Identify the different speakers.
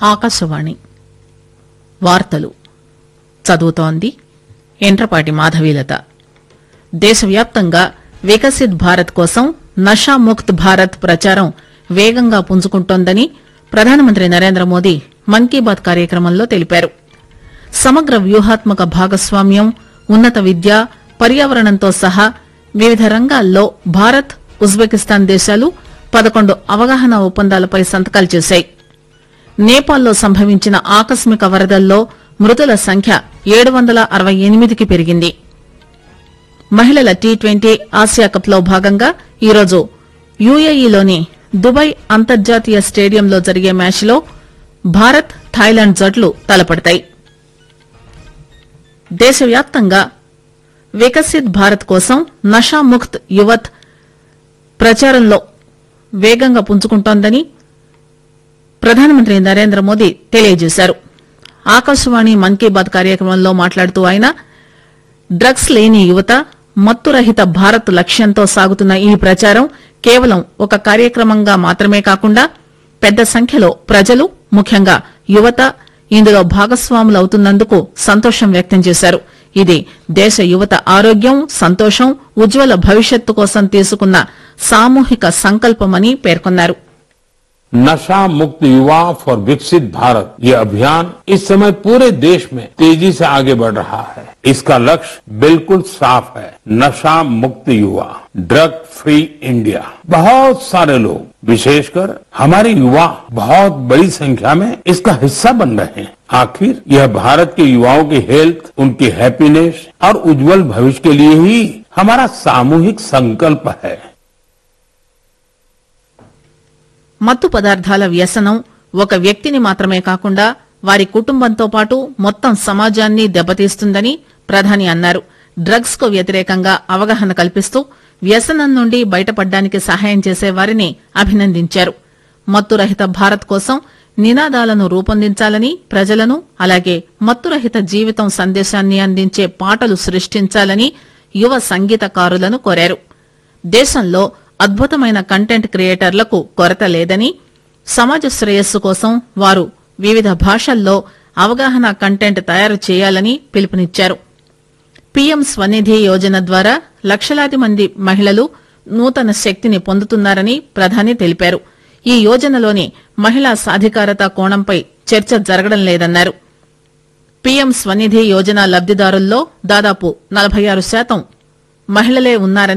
Speaker 1: ఆకాశవాణి వార్తలు చదువుతోంది ఎంట్రపాటి మాధవీలత దేశవ్యాప్తంగా వికసిత్ భారత్ కోసం నషాముక్త్ భారత్ ప్రచారం వేగంగా పుంజుకుంటోందని ప్రధానమంత్రి నరేంద్ర మోదీ మన్ కీ బాత్ కార్యక్రమంలో తెలిపారు సమగ్ర వ్యూహాత్మక భాగస్వామ్యం ఉన్నత విద్య పర్యావరణంతో సహా వివిధ రంగాల్లో భారత్ ఉజ్బెకిస్తాన్ దేశాలు పదకొండు అవగాహన ఒప్పందాలపై సంతకాలు చేశాయి నేపాల్లో సంభవించిన ఆకస్మిక వరదల్లో మృతుల సంఖ్య ఏడు వందల అరవై ఎనిమిదికి పెరిగింది మహిళల టీ ట్వంటీ ఆసియా కప్ లో భాగంగా ఈరోజు యుఏఈలోని దుబాయ్ అంతర్జాతీయ స్టేడియంలో జరిగే మ్యాచ్లో భారత్ థాయిలాండ్ జట్లు తలపడతాయి దేశవ్యాప్తంగా వికసిత్ భారత్ కోసం నషాముక్త్ యువత్ ప్రచారంలో వేగంగా పుంజుకుంటోందని ప్రధానమంత్రి నరేంద్ర మోదీ తెలియజేశారు ఆకాశవాణి మన్ కీ బాత్ కార్యక్రమంలో మాట్లాడుతూ ఆయన డ్రగ్స్ లేని యువత మత్తురహిత భారత్ లక్ష్యంతో సాగుతున్న ఈ ప్రచారం కేవలం ఒక కార్యక్రమంగా మాత్రమే కాకుండా పెద్ద సంఖ్యలో ప్రజలు ముఖ్యంగా యువత ఇందులో భాగస్వాములవుతున్నందుకు సంతోషం వ్యక్తం చేశారు ఇది దేశ యువత ఆరోగ్యం సంతోషం ఉజ్వల భవిష్యత్తు కోసం తీసుకున్న సామూహిక సంకల్పమని పేర్కొన్నారు
Speaker 2: नशा मुक्त युवा फॉर विकसित भारत ये अभियान इस समय पूरे देश में तेजी से आगे बढ़ रहा है इसका लक्ष्य बिल्कुल साफ है नशा मुक्त युवा ड्रग फ्री इंडिया बहुत सारे लोग विशेषकर हमारे युवा बहुत बड़ी संख्या में इसका हिस्सा बन रहे हैं आखिर यह भारत के युवाओं की हेल्थ उनकी हैप्पीनेस और उज्जवल भविष्य के लिए ही हमारा सामूहिक संकल्प है
Speaker 1: మత్తు పదార్థాల వ్యసనం ఒక వ్యక్తిని మాత్రమే కాకుండా వారి కుటుంబంతో పాటు మొత్తం సమాజాన్ని దెబ్బతీస్తుందని ప్రధాని అన్నారు డ్రగ్స్ కు వ్యతిరేకంగా అవగాహన కల్పిస్తూ వ్యసనం నుండి బయటపడడానికి సహాయం చేసే వారిని అభినందించారు మత్తురహిత భారత్ కోసం నినాదాలను రూపొందించాలని ప్రజలను అలాగే మత్తురహిత జీవితం సందేశాన్ని అందించే పాటలు సృష్టించాలని యువ సంగీతకారులను కోరారు దేశంలో అద్భుతమైన కంటెంట్ క్రియేటర్లకు కొరత లేదని సమాజ శ్రేయస్సు కోసం వారు వివిధ భాషల్లో అవగాహన కంటెంట్ తయారు చేయాలని పిలుపునిచ్చారు పీఎం స్వనిధి యోజన ద్వారా లక్షలాది మంది మహిళలు నూతన శక్తిని పొందుతున్నారని ప్రధాని తెలిపారు ఈ యోజనలోని మహిళా సాధికారత కోణంపై చర్చ జరగడం లేదన్నారు పీఎం స్వనిధి యోజన లబ్దిదారుల్లో దాదాపు నలభై ఆరు శాతం మహిళలే ఉన్నారని